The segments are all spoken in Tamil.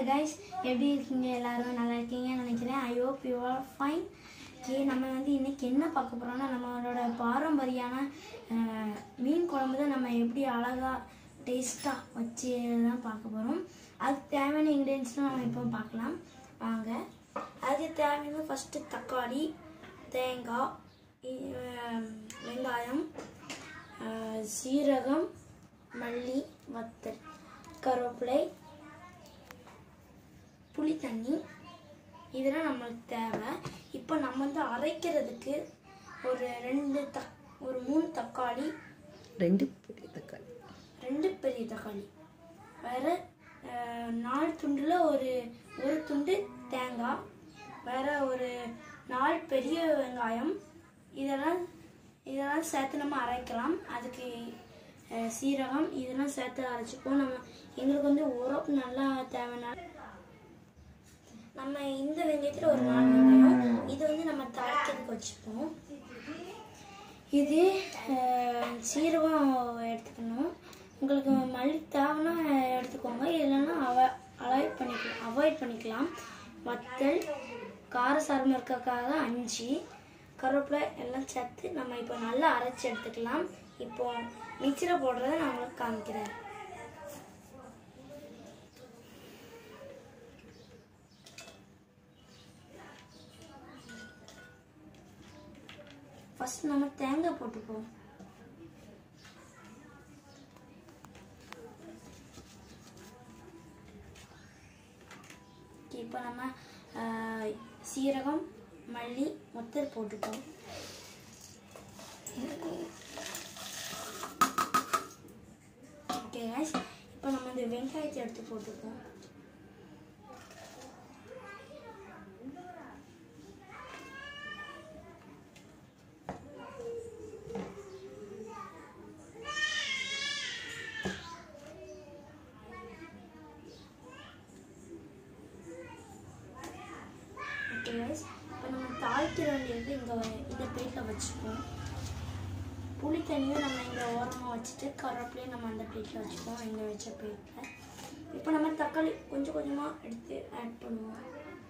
கைஸ் எப்படி இருக்கீங்க எல்லாரும் நல்லா இருக்கீங்கன்னு நினைக்கிறேன் I hope you are fine okay நம்ம வந்து இன்னைக்கு என்ன பார்க்க போகிறோம்னா நம்மளோட பாரம்பரியான அஹ், மீன் குழம்பு தான் நம்ம எப்படி அழகாக டேஸ்ட்டாக வச்சு தான் பார்க்க போகிறோம் அதுக்கு தேவையான இன்க்ரீடியன்ஸ்லாம் நம்ம இப்போ பார்க்கலாம் வாங்க அதுக்கு தேவையான ஃபஸ்ட்டு தக்காளி தேங்காய் இ- அஹ், வெங்காயம் அஹ், சீரகம் மல்லி வத்தல் கருவேப்பிலை புளி தண்ணி இதெல்லாம் நம்மளுக்கு தேவை இப்போ நம்ம வந்து அரைக்கிறதுக்கு ஒரு ரெண்டு தக் ஒரு மூணு தக்காளி ரெண்டு பெரிய தக்காளி ரெண்டு பெரிய தக்காளி வேற அஹ், நாலு துண்டில் ஒரு ஒரு துண்டு தேங்காய் வேற ஒரு நாலு பெரிய வெங்காயம் இதெல்லாம் இதெல்லாம் சேர்த்து நம்ம அரைக்கலாம் அதுக்கு அஹ், சீரகம் இதெல்லாம் சேர்த்து அரைச்சிப்போம் நம்ம எங்களுக்கு வந்து உரம் நல்லா தேவைன்னா நம்ம இந்த வெங்காயத்தில் ஒரு நாலு வெங்காயம் இது வந்து நம்ம தாளிக்கிறதுக்கு வச்சுப்போம் இது அஹ், சீரகம் எடுத்துக்கணும் உங்களுக்கு மல்லி தேவைன்னா எடுத்துக்கோங்க இல்லைன்னா அவ அவாய்ட் பண்ணிக்கலாம் அவாய்ட் பண்ணிக்கலாம் வத்தல் காரசாரமாக இருக்கறதுக்காக அஞ்சு கருவேப்பிலை எல்லாம் சேர்த்து நம்ம இப்போ நல்லா அரைச்சி எடுத்துக்கலாம் இப்போ மிக்சியில் போடுறத நான் உங்களுக்கு காமிக்கிறேன் ஃபர்ஸ்ட் நம்ம தேங்காய் போட்டுப்போம் இப்போ நம்ம ஆஹ், சீரகம் மல்லி மொத்தல் போட்டுப்போம் ஓகே guys இப்போ நம்ம இந்த வெங்காயத்தை எடுத்து போட்டுப்போம் ஓகே guys இப்போ நம்ம தாளிக்கிற வேண்டியது இங்கே இந்த பிளேட்டில் வச்சுப்போம் புளி தண்ணியும் நம்ம இங்கே ஓரமாக வச்சுட்டு கருவேப்பிலையும் நம்ம அந்த பிளேட்டில் வச்சுப்போம் இங்கே வச்ச பிளேட்டில் இப்போ நம்ம தக்காளி கொஞ்சம் கொஞ்சமாக எடுத்து ஆட் பண்ணுவோம்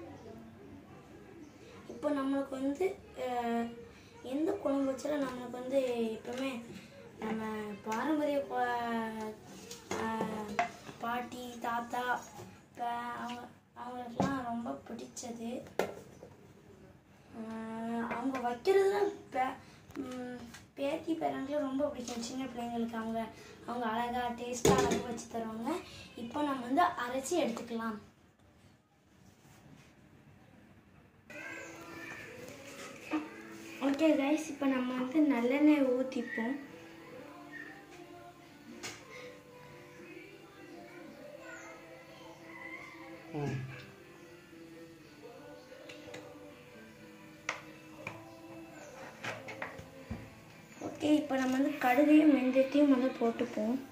இப்போ நம்மளுக்கு வந்து அஹ், எந்த குழம்பு வச்சாலும் நம்மளுக்கு வந்து எப்பவுமே நம்ம பாரம்பரிய பா- அஹ், பாட்டி தாத்தா ப- அவங்க அவங்களுக்குலாம் ரொம்ப பிடிச்சது அஹ், அவங்க வைக்கிறது பே- ம், பேத்தி பேரங்களுக்கு ரொம்ப பிடிக்கும் சின்ன பிள்ளைங்களுக்கு அவங்க அவங்க அழகாக டேஸ்ட்டாக அழகாக வச்சு தருவாங்க இப்போ நம்ம வந்து அரைச்சி எடுத்துக்கலாம் ஓகே கைஸ் இப்போ நம்ம வந்து நல்லெண்ணெய் ஊற்றிப்போம் ம் ஓகே இப்போ நம்ம வந்து கடுகையும் வெந்தயத்தையும் வந்து போட்டுப்போம்